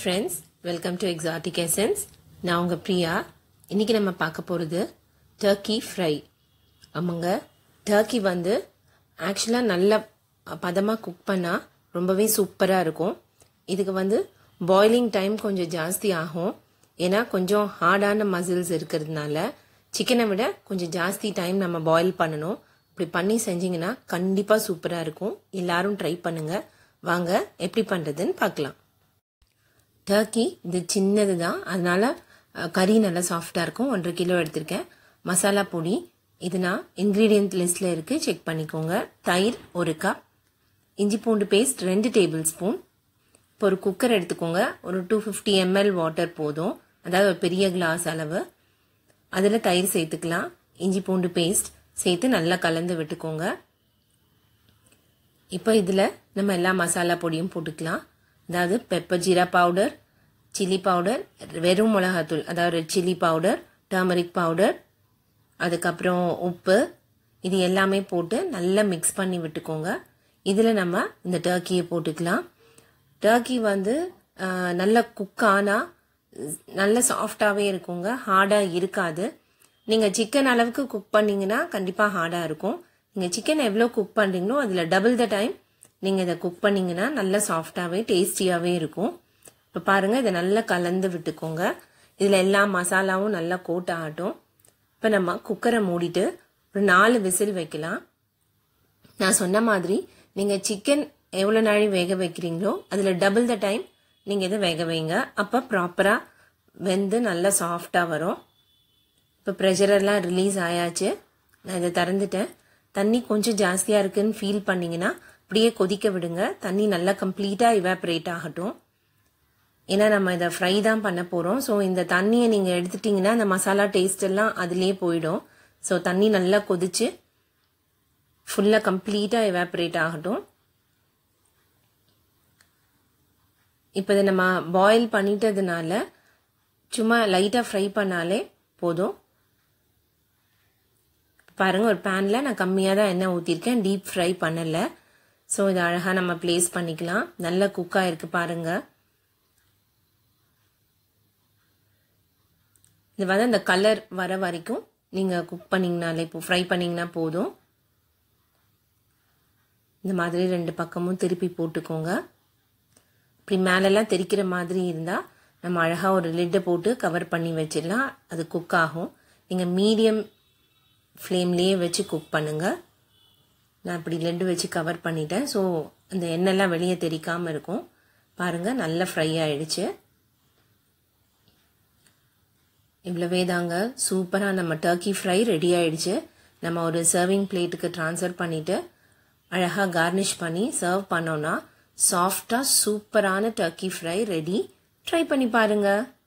friends welcome to exotic essence நான் உங்கள் பிரியா இன்னைக்கு நம்ம பார்க்க போகிறது டர்க்கி ஃப்ரை ஆமாங்க டர்க்கி வந்து ஆக்சுவலாக நல்ல பதமாக குக் பண்ணால் ரொம்பவே சூப்பராக இருக்கும் இதுக்கு வந்து பாயிலிங் டைம் கொஞ்சம் ஜாஸ்தி ஆகும் ஏன்னா கொஞ்சம் ஹார்டான மசில்ஸ் இருக்கிறதுனால சிக்கனை விட கொஞ்சம் ஜாஸ்தி டைம் நம்ம பாயில் பண்ணணும் இப்படி பண்ணி செஞ்சீங்கன்னா கண்டிப்பாக சூப்பராக இருக்கும் எல்லாரும் ட்ரை பண்ணுங்க வாங்க எப்படி பண்ணுறதுன்னு பார்க்கலாம் டர்க்கி இது சின்னது தான் அதனால அஹ், கறி நல்லா சாஃப்டாக இருக்கும் ஒன்றரை கிலோ எடுத்திருக்கேன் மசாலா பொடி இது நான் இன்க்ரீடியன்ட் லிஸ்ட்டில் இருக்குது செக் பண்ணிக்கோங்க தயிர் ஒரு கப் இஞ்சி பூண்டு பேஸ்ட் ரெண்டு டேபிள் ஸ்பூன் இப்போ ஒரு குக்கர் எடுத்துக்கோங்க ஒரு டூ ஃபிஃப்டி எம்எல் வாட்டர் போதும் அதாவது ஒரு பெரிய கிளாஸ் அளவு அதில் தயிர் சேர்த்துக்கலாம் இஞ்சி பூண்டு பேஸ்ட் சேர்த்து நல்லா கலந்து விட்டுக்கோங்க இப்போ இதில் நம்ம எல்லா மசாலா பொடியும் போட்டுக்கலாம் அதாவது பெப்பர் ஜீரா பவுடர் சில்லி பவுடர் வெறும் மிளகாத்தூள் அதாவது red chilli powder turmeric powder அதுக்கப்புறம் உப்பு இது எல்லாமே போட்டு நல்லா மிக்ஸ் பண்ணி விட்டுக்கோங்க இதில் நம்ம இந்த டர்க்கியை போட்டுக்கலாம் டர்க்கி வந்து ஆஹ், நல்ல குக் ஆனால் நல்ல சாஃப்டாகவே இருக்குங்க ஹார்டாக இருக்காது நீங்கள் சிக்கன் அளவுக்கு குக் பண்ணீங்கன்னா கண்டிப்பாக ஹார்டாக இருக்கும் நீங்கள் சிக்கன் எவ்வளோ குக் பண்ணுறீங்களோ அதில் டபுள் த டைம் நீங்கள் இதை குக் பண்ணீங்கன்னா நல்ல சாஃப்டாகவே டேஸ்டியாகவே இருக்கும் இப்போ பாருங்கள் இதை நல்லா கலந்து விட்டுக்கோங்க இதில் எல்லா மசாலாவும் நல்லா கோட் ஆகட்டும் இப்போ நம்ம குக்கரை மூடிட்டு ஒரு நாலு விசில் வைக்கலாம் நான் சொன்ன மாதிரி நீங்கள் சிக்கன் எவ்வளோ நாழி வேக வைக்கிறீங்களோ அதில் டபுள் த டைம் நீங்கள் இதை வேக வைங்க அப்போ ப்ராப்பராக வெந்து நல்லா சாஃப்டாக வரும் இப்போ ப்ரெஷரெல்லாம் ரிலீஸ் ஆயாச்சு நான் இதை திறந்துட்டேன் தண்ணி கொஞ்சம் ஜாஸ்தியாக இருக்குன்னு ஃபீல் பண்ணீங்கன்னா அப்படியே கொதிக்க விடுங்க தண்ணி நல்லா கம்ப்ளீட்டாக இவாப்ரேட் ஆகட்டும் ஏன்னா நம்ம இதை ஃப்ரை தான் பண்ண போகிறோம் ஸோ இந்த தண்ணியை நீங்கள் எடுத்துட்டிங்கன்னா அந்த மசாலா டேஸ்ட் எல்லாம் அதுலேயே போயிடும் ஸோ தண்ணி நல்லா கொதிச்சு ஃபுல்லாக கம்ப்ளீட்டாக எவாப்ரேட் ஆகட்டும் இப்போ இதை நம்ம பாயில் பண்ணிட்டதுனால சும்மா லைட்டாக ஃப்ரை பண்ணாலே போதும் பாருங்க ஒரு பேனில் நான் கம்மியாக தான் எண்ணெய் ஊற்றிருக்கேன் டீப் ஃப்ரை பண்ணலை ஸோ இதை அழகாக நம்ம ப்ளேஸ் பண்ணிக்கலாம் நல்ல குக்காக இருக்கு பாருங்க இது வந்து அந்த கலர் வர வரைக்கும் நீங்கள் குக் பண்ணிங்கனாலே இப்போ ஃப்ரை பண்ணிங்கன்னா போதும் இந்த மாதிரி ரெண்டு பக்கமும் திருப்பி போட்டுக்கோங்க இப்படி மேலெல்லாம் தெரிக்கிற மாதிரி இருந்தால் நம்ம அழகாக ஒரு லிட்டை போட்டு கவர் பண்ணி வச்சிடலாம் அது குக் ஆகும் நீங்கள் மீடியம் ஃப்ளேம்லேயே வச்சு குக் பண்ணுங்க நான் இப்படி லெட்டு வச்சு கவர் பண்ணிட்டேன் ஸோ அந்த எண்ணெய்லாம் வெளியே தெரிக்காமல் இருக்கும் பாருங்கள் நல்லா ஃப்ரை ஆயிடுச்சு இவ்வளவே தாங்க சூப்பராக நம்ம டர்க்கி ஃப்ரை ரெடி ஆயிடுச்சு நம்ம ஒரு சர்விங் பிளேட்டுக்கு ட்ரான்ஸ்ஃபர் பண்ணிவிட்டு அழகாக கார்னிஷ் பண்ணி சர்வ் பண்ணோன்னா சாஃப்டாக சூப்பரான டர்க்கி ஃப்ரை ரெடி ட்ரை பண்ணி பாருங்கள்